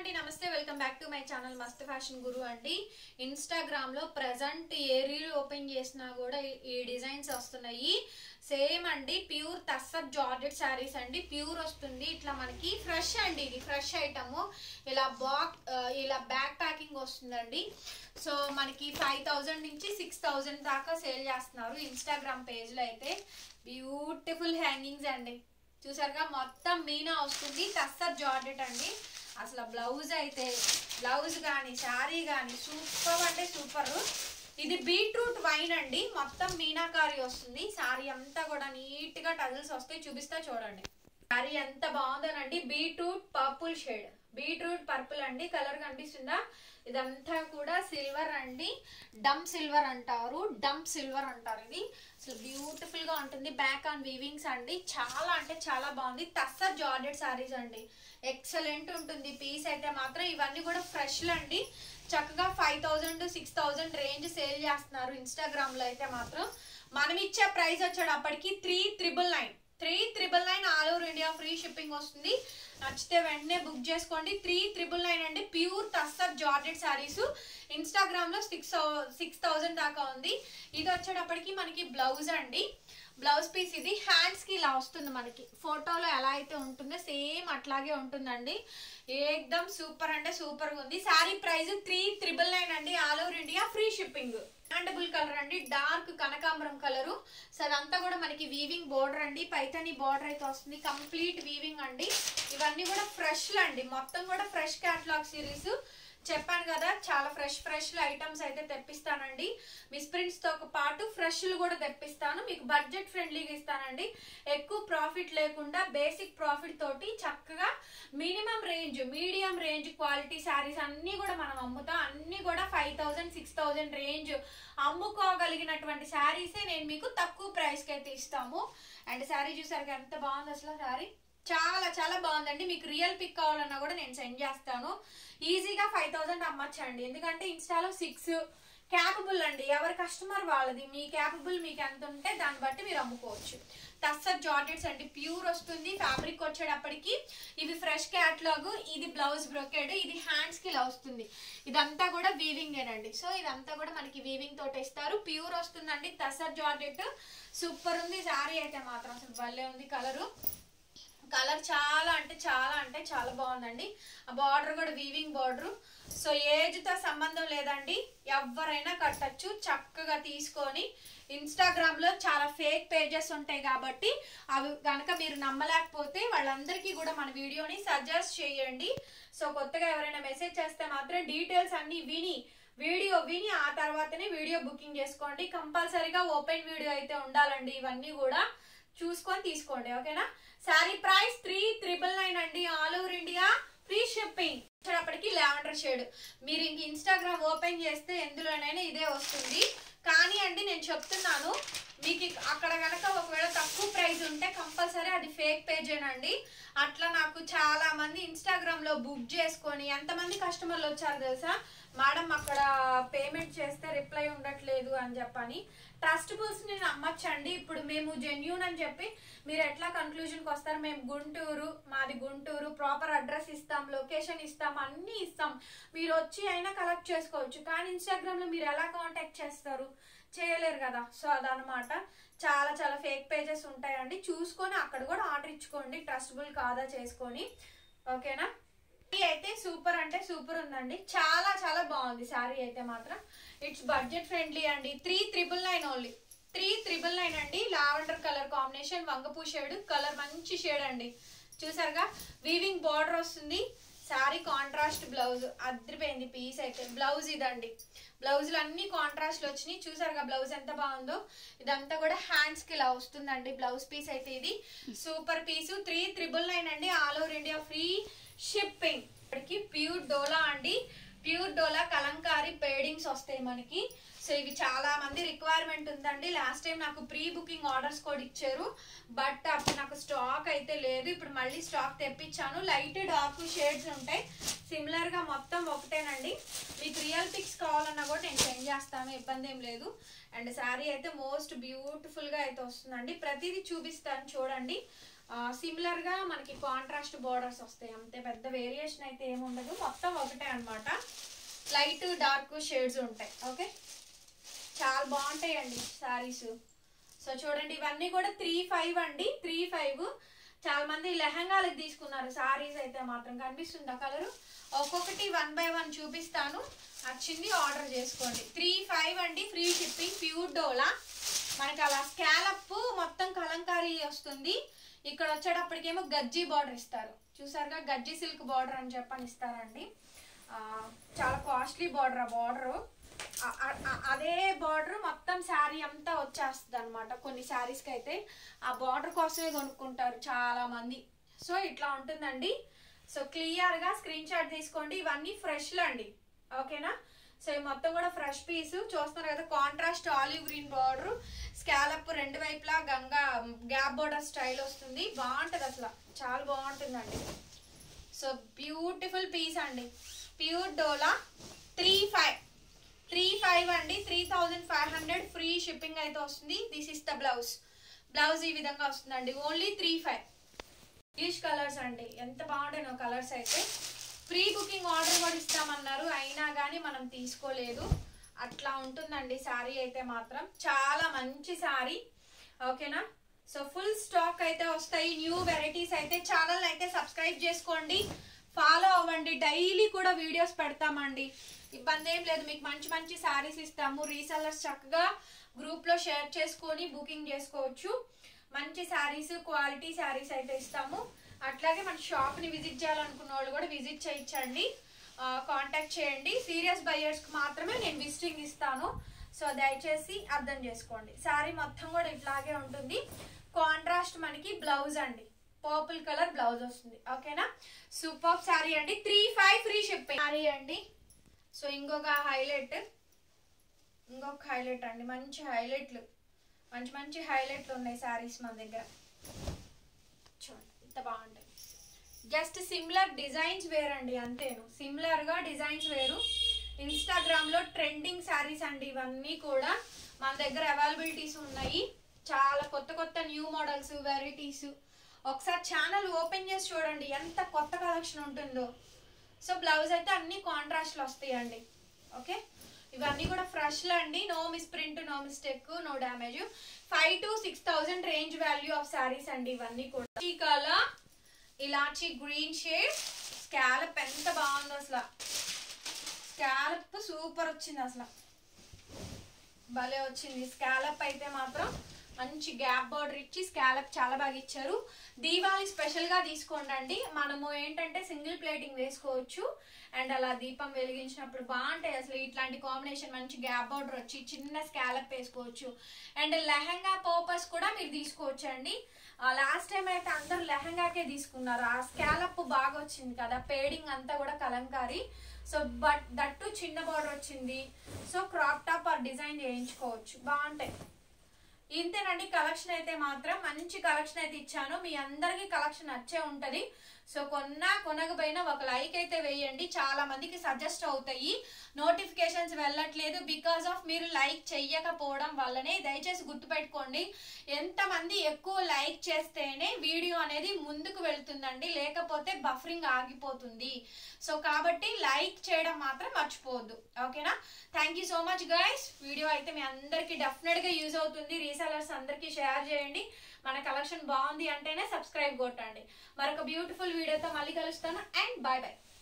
అండి నమస్తే welcome back to my channel మస్త్ ఫ్యాషన్ గురు అండి ఇన్స్టాగ్రామ్ లో ప్రజెంట్ ఏ రీల్ ఓపెన్ చేసినా కూడా ఈ- ఈ డిజైన్స్ వస్తున్నాయి సేమ్ అండి ప్యూర్ తస్సర్ జార్జెట్ శారీస్ అండి ప్యూర్ వస్తుంది ఇట్లా మనకి ఫ్రెష్ అండి ఇది ఫ్రెష్ ఐటమ్ ఇలా బాక్ ఇలా బ్యాక్ ప్యాకింగ్ వస్తుందండి సో మనకి ఫైవ్ థౌజండ్ నుంచి సిక్స్ థౌజండ్ దాకా సేల్ చేస్తున్నారు ఇన్స్టాగ్రామ్ పేజ్ లో అయితే బ్యూటిఫుల్ హ్యాంగింగ్స్ అండి చూసారుగా మొత్తం మీనా వస్తుంది టస్సర్ జార్జెట్ అండి అసలు బ్లౌజ్ అయితే బ్లౌజ్ కానీ శారీ కానీ సూపర్ అంటే సూపర్ ఇది బీట్రూట్ వైన్ అండి మొత్తం మీనాకారి వస్తుంది శారీ అంతా కూడా నీట్ గా టజల్స్ వస్తాయి చూపిస్తా చూడండి శారీ ఎంత బాగుందోనండి beetroot purple shade beetroot purple అండి కలర్ కనిపిస్తుందా ఇదంతా కూడా సిల్వర్ అండి డమ్ సిల్వర్ అంటారు డమ్ సిల్వర్ అంటారు ఇది అసలు బ్యూటిఫుల్ గా ఉంటుంది బ్యాక్ ఆన్ వీవింగ్స్ అండి చాలా అంటే చాలా బాగుంది టస్సర్ జార్జెట్ సారీస్ అండి ఎక్సలెంట్ ఉంటుంది పీస్ అయితే మాత్రం ఇవన్నీ కూడా ఫ్రెష్ అండి చక్కగా five thousand six thousand range sale చేస్తున్నారు ఇన్స్టాగ్రామ్ లో అయితే మాత్రం మనం ఇచ్చే ప్రైస్ వచ్చేటప్పటికి three triple nine three triple nine all over India free shipping వస్తుంది నచ్చితే వెంటనే బుక్ చేసుకోండి త్రీ త్రిబుల్ నైన్ అండి pure tussar georgette saris Instagram లో సిక్స్ సిక్స్ థౌజండ్ దాకా ఉంది ఇది వచ్చేటప్పటికి మనకి బ్లౌజ్ అండి బ్లౌజ్ పీస్ ఇది హ్యాండ్స్ కి ఇలా వస్తుంది మనకి ఫోటోలో ఎలా అయితే ఉంటుందో సేమ్ అట్లాగే ఉంటుందండి ఏకదమ్ సూపర్ అంటే సూపర్ గా ఉంది sari price three triple nine అండి all over India free shipping హ్యాండబుల్ కలర్ అండి డార్క్ కనకాంబరం కలరు సో అదంతా కూడా మనకి వీవింగ్ బోర్డర్ అండి పైతని బోర్డర్ అయితే వస్తుంది కంప్లీట్ వీవింగ్ అండి ఇవన్నీ కూడా ఫ్రెష్ అండి మొత్తం కూడా ఫ్రెష్ క్యాటలాగ్ సిరీస్ చెప్పాను కదా చాలా ఫ్రెష్ ఫ్రెష్ ఐటమ్స్ అయితే తెప్పిస్తానండి మిస్ప్రింట్స్ తో పాటు ఫ్రెష్లు కూడా తెప్పిస్తాను మీకు బడ్జెట్ ఫ్రెండ్లీగా ఇస్తానండి ఎక్కువ ప్రాఫిట్ లేకుండా బేసిక్ ప్రాఫిట్ తోటి చక్కగా minimum range medium range quality saris అన్ని కూడా మనం అమ్ముతాం అన్ని కూడా five thousand six thousand range అమ్ముకోగలిగినటువంటి శారీసే నేను మీకు తక్కువ ప్రైస్ కి అయితే ఇస్తాము అండ్ శారీ చూసారు ఎంత బాగుంది అసలు శారీ చాలా చాలా బాగుందండి మీకు రియల్ పిక్ కావాలన్నా కూడా నేను సెండ్ చేస్తాను ఈజీగా ఫైవ్ థౌసండ్ అమ్మచ్చండి ఎందుకంటే ఇన్స్టాలో సిక్స్ క్యాపబుల్ అండి ఎవరి కస్టమర్ వాళ్ళది మీ క్యాపబుల్ మీకు ఎంత ఉంటే దాన్ని బట్టి మీరు అమ్ముకోవచ్చు టస్సర్ జార్జెట్స్ అండి ప్యూర్ వస్తుంది ఫ్యాబ్రిక్ వచ్చేటప్పటికి ఇవి ఫ్రెష్ క్యాట్లాగ్ ఇది బ్లౌజ్ బ్రొకెడ్ ఇది హ్యాండ్స్ కి ఇలా వస్తుంది ఇదంతా కూడా వీవింగ్ ఏనండి సో ఇదంతా కూడా మనకి వీవింగ్ తోటి ఇస్తారు ప్యూర్ వస్తుందండి టస్సర్ జార్జెట్ సూపర్ ఉంది శారీ అయితే మాత్రం అసలు భలే ఉంది కలరు కలర్ చాలా అంటే చాలా అంటే చాలా బాగుందండి ఆ బార్డర్ కూడా వీవింగ్ బార్డర్ సో ఏజ్ తో సంబంధం లేదండి ఎవరైనా కట్టచ్చు చక్కగా తీసుకొని ఇన్స్టాగ్రామ్ లో చాలా ఫేక్ పేజెస్ ఉంటాయి కాబట్టి అవి కనుక మీరు నమ్మలేకపోతే వాళ్ళందరికీ కూడా మన వీడియోని సజెస్ట్ చేయండి సో కొత్తగా ఎవరైనా మెసేజ్ చేస్తే మాత్రం డీటెయిల్స్ అన్ని విని వీడియో విని ఆ తర్వాతనే వీడియో బుకింగ్ చేసుకోండి కంపల్సరీగా ఓపెన్ వీడియో అయితే ఉండాలండి ఇవన్నీ కూడా చూసుకొని తీసుకోండి ఓకేనా sari price three triple nine అండి all over India free shipping వచ్చేటప్పటికి లావెండర్ షేడ్ మీరు ఇంక ఇన్స్టాగ్రామ్ ఓపెన్ చేస్తే ఎందులోనైనా ఇదే వస్తుంది కానీ అండి నేను చెప్తున్నాను మీకు ఇక- అక్కడ కనుక ఒకవేళ తక్కువ ప్రైస్ ఉంటే కంపల్సరీ అది ఫేక్ పేజేనండి అట్లా నాకు చాలా మంది ఇన్స్టాగ్రామ్ లో బుక్ చేసుకొని ఎంతమంది కస్టమర్లు వచ్చారు తెలుసా మేడం అక్కడ పేమెంట్ చేస్తే రిప్లై ఉండట్లేదు అని చెప్పని ట్రస్టబుల్స్ ని నమ్మచ్చండి ఇప్పుడు మేము జెన్యూన్ అని చెప్పి మీరు ఎట్లా కన్క్లూజన్ కి వస్తారు మేము గుంటూరు మాది గుంటూరు ప్రాపర్ అడ్రస్ ఇస్తాం లొకేషన్ ఇస్తాం అన్ని ఇస్తాం మీరు వచ్చి అయినా కలెక్ట్ చేసుకోవచ్చు కానీ ఇన్స్టాగ్రామ్ లో మీరు ఎలా కాంటాక్ట్ చేస్తారు చేయలేరు కదా సో అదనమాట చాలా చాలా ఫేక్ పేజెస్ ఉంటాయండి చూసుకొని అక్కడ కూడా ఆర్డర్ ఇచ్చుకోండి ట్రస్టబుల్ కాదా చేసుకొని ఓకేనా ఈ అయితే సూపర్ అంటే సూపర్ ఉందండి చాలా చాలా బాగుంది శారీ అయితే మాత్రం ఇట్స్ బడ్జెట్ ఫ్రెండ్లీ అండి three triple nine only three triple nine అండి లావెండర్ కలర్ కాంబినేషన్ వంగపూ షేడ్ కలర్ మంచి షేడ్ అండి చూసారుగా వీవింగ్ బార్డర్ వస్తుంది శారీ కాంట్రాస్ట్ బ్లౌజ్ అదిరిపోయింది పీస్ అయితే బ్లౌజ్ ఇదండి బ్లౌజులు అన్ని కాంట్రాస్ట్ వచ్చినాయి చూసారుగా బ్లౌజ్ ఎంత బాగుందో ఇదంతా కూడా హ్యాండ్స్ కి ఇలా వస్తుందండి బ్లౌజ్ పీస్ అయితే ఇది super piece three triple nine అండి all over India free shipping ఇక్కడికి ప్యూర్ డోలా అండి ప్యూర్ డోలా కలంకారీ పేడింగ్స్ వస్తాయి మనకి సో ఇవి చాలా మంది రిక్వైర్మెంట్ ఉందండి లాస్ట్ టైం నాకు ప్రీ బుకింగ్ ఆర్డర్స్ కూడా ఇచ్చారు బట్ అప్పుడు నాకు స్టాక్ అయితే లేదు ఇప్పుడు మళ్ళీ స్టాక్ తెప్పించాను లైట్ డార్క్ షేడ్స్ ఉంటాయి సిమిలర్ గా మొత్తం ఒకటేనండి మీకు రియల్ పిక్స్ కావాలన్నా కూడా నేను సెండ్ చేస్తాను ఇబ్బంది ఏం లేదు అండ్ శారీ అయితే మోస్ట్ బ్యూటిఫుల్ గా అయితే వస్తుందండి ప్రతిదీ చూపిస్తాను చూడండి సిమిలర్ గా మనకి కాంట్రాస్ట్ బోర్డర్స్ వస్తాయి అంతే పెద్ద వేరియేషన్ అయితే ఏమి ఉండదు మొత్తం ఒకటే అన్నమాట లైట్ డార్క్ షేడ్స్ ఉంటాయి ఓకే చాలా బాగుంటాయండి సారీస్ సో చూడండి ఇవన్నీ కూడా త్రీ ఫైవ్ అండి త్రీ ఫైవ్ చాలా మంది లెహంగాలకు తీసుకున్నారు సారీస్ అయితే మాత్రం కనిపిస్తుందా కలరు ఒక్కొక్కటి వన్ బై వన్ చూపిస్తాను నచ్చింది ఆర్డర్ చేసుకోండి త్రీ ఫైవ్ అండి ఫ్రీ షిప్పింగ్ ప్యూర్ డోలా మనకి అలా స్కాలప్ మొత్తం కలంకారీ వస్తుంది ఇక్కడ వచ్చేటప్పటికేమో గజ్జి బార్డర్ ఇస్తారు చూసారుగా గజ్జి సిల్క్ బార్డర్ అని చెప్పని ఇస్తారండి ఆ, చాలా కాస్ట్లీ బార్డర్ ఆ బార్డర్ అదే బార్డర్ మొత్తం శారీ అంతా వచ్చేస్తుంది అనమాట కొన్ని శారీస్కి అయితే ఆ బార్డర్ కోసమే కొనుక్కుంటారు చాలా మంది సో ఇట్లా ఉంటుందండి సో క్లియర్గా స్క్రీన్ షాట్ తీసుకోండి ఇవన్నీ ఫ్రెష్లు అండి ఓకేనా సో ఇవి మొత్తం కూడా ఫ్రెష్ పీస్ చూస్తున్నారు కదా contrast olive green border scallop రెండు వైపులా గంగా గ్యాప్ బార్డర్ స్టైల్ వస్తుంది బాగుంటుంది అసలు చాలా బాగుంటుందండి సో బ్యూటిఫుల్ పీస్ అండి pure dola three five three five అండి three thousand five hundred free shipping అయితే వస్తుంది this is the blouse blouse ఈ విధంగా వస్తుందండి only three five English colours అండి ఎంత బాగుంటాయి కలర్స్ అయితే ప్రీ బుకింగ్ ఆర్డర్ కూడా ఇస్తామన్నారు అయినా కానీ మనం తీసుకోలేదు అట్లా ఉంటుందండి శారీ అయితే మాత్రం చాలా మంచి శారీ ఓకేనా సో ఫుల్ స్టాక్ అయితే వస్తాయి న్యూ వెరైటీస్ అయితే ఛానల్ అయితే సబ్స్క్రైబ్ చేసుకోండి ఫాలో అవ్వండి డైలీ కూడా వీడియోస్ పెడతామండి ఇబ్బంది ఏం లేదు మీకు మంచి మంచి శారీస్ ఇస్తాము రీసెల్లర్స్ చక్కగా గ్రూప్ లో షేర్ చేసుకొని బుకింగ్ చేసుకోవచ్చు మంచి శారీస్ క్వాలిటీ శారీస్ అయితే ఇస్తాము అట్లాగే మన షాప్ ని విజిట్ చేయాలనుకున్న వాళ్ళు కూడా విజిట్ చేయించండి కాంటాక్ట్ చేయండి సీరియస్ బయర్స్ కి మాత్రమే నేను విజిటింగ్ ఇస్తాను సో దయచేసి అర్థం చేసుకోండి శారీ మొత్తం కూడా ఇట్లాగే ఉంటుంది కాంట్రాస్ట్ మనకి బ్లౌజ్ అండి పర్పుల్ కలర్ బ్లౌజ్ వస్తుంది ఓకేనా సూపర్ శారీ అండి three five free shipping sari అండి సో ఇంకొక హైలైట్ ఇంకొక హైలైట్ అండి మంచి హైలైట్లు మంచి మంచి హైలైట్లు ఉన్నాయి శారీస్ మన దగ్గర చూడండి ఇంత బాగుంటాయి జస్ట్ సిమిలర్ డిజైన్స్ వేరండి అంతేను సిమిలర్ గా డిజైన్స్ వేరు ఇన్స్టాగ్రామ్ లో ట్రెండింగ్ శారీస్ అండి ఇవన్నీ కూడా మన దగ్గర అవైలబిలిటీస్ ఉన్నాయి చాలా కొత్త కొత్త న్యూ మోడల్స్ వెరైటీస్ ఒకసారి ఛానల్ ఓపెన్ చేసి చూడండి ఎంత కొత్త కలెక్షన్ ఉంటుందో సో బ్లౌజ్ అయితే అన్ని కాంట్రాస్ట్లు వస్తాయండి ఓకే ఇవన్నీ కూడా ఫ్రెష్ అండి no misprint no mistake no damage five to six thousand range value of saris అండి ఇవన్నీ కూడా ఈ కలర్ ఇలాచి గ్రీన్ షేడ్ స్కాలప్ ఎంత బాగుందో అసలు స్కాలప్ సూపర్ వచ్చింది అసలు భలే వచ్చింది స్కాలప్ అయితే మాత్రం మంచి గ్యాప్ బార్డర్ ఇచ్చి స్కాలప్ చాలా బాగా ఇచ్చారు దీపావళి స్పెషల్ గా తీసుకోండి అండి మనము ఏంటంటే సింగిల్ ప్లేటింగ్ వేసుకోవచ్చు అండ్ అలా దీపం వెలిగించినప్పుడు బాగుంటాయి అసలు ఇట్లాంటి కాంబినేషన్ మంచి గ్యాప్ బార్డర్ వచ్చి చిన్న స్కాలప్ వేసుకోవచ్చు అండ్ లెహంగా పర్పస్ కూడా మీరు తీసుకోవచ్చు అండి లాస్ట్ టైం అయితే అందరూ లెహంగాకే తీసుకున్నారు ఆ స్కాలప్ బాగా వచ్చింది కదా పేడింగ్ అంతా కూడా కలంకారీ సో బట్ దట్టు చిన్న బార్డర్ వచ్చింది so crop top or design చేయించుకోవచ్చు బాగుంటాయి ఇంతేనండి కలెక్షన్ అయితే మాత్రం మంచి కలెక్షన్ అయితే ఇచ్చాను మీ అందరికి కలెక్షన్ నచ్చే ఉంటది సో కొన్నా కొనకపోయినా ఒక లైక్ అయితే వేయండి చాలా మందికి సజెస్ట్ అవుతాయి నోటిఫికేషన్స్ వెళ్ళట్లేదు బికాస్ ఆఫ్ మీరు లైక్ చెయ్యకపోవడం వల్లనే దయచేసి గుర్తుపెట్టుకోండి ఎంతమంది ఎక్కువ లైక్ చేస్తేనే వీడియో అనేది ముందుకు వెళ్తుందండి లేకపోతే బఫరింగ్ ఆగిపోతుంది సో కాబట్టి లైక్ చేయడం మాత్రం మర్చిపోవద్దు ఓకేనా thank you so much guys video అయితే మీ అందరికి డెఫినెట్ గా యూజ్ అవుతుంది రీసెలర్స్ అందరికి షేర్ చేయండి మన కలెక్షన్ బాగుంది అంటేనే సబ్స్క్రైబ్ కొట్టండి మరొక బ్యూటిఫుల్ వీడియోతో మళ్ళీ కలుస్తాను అండ్ బాయ్ బాయ్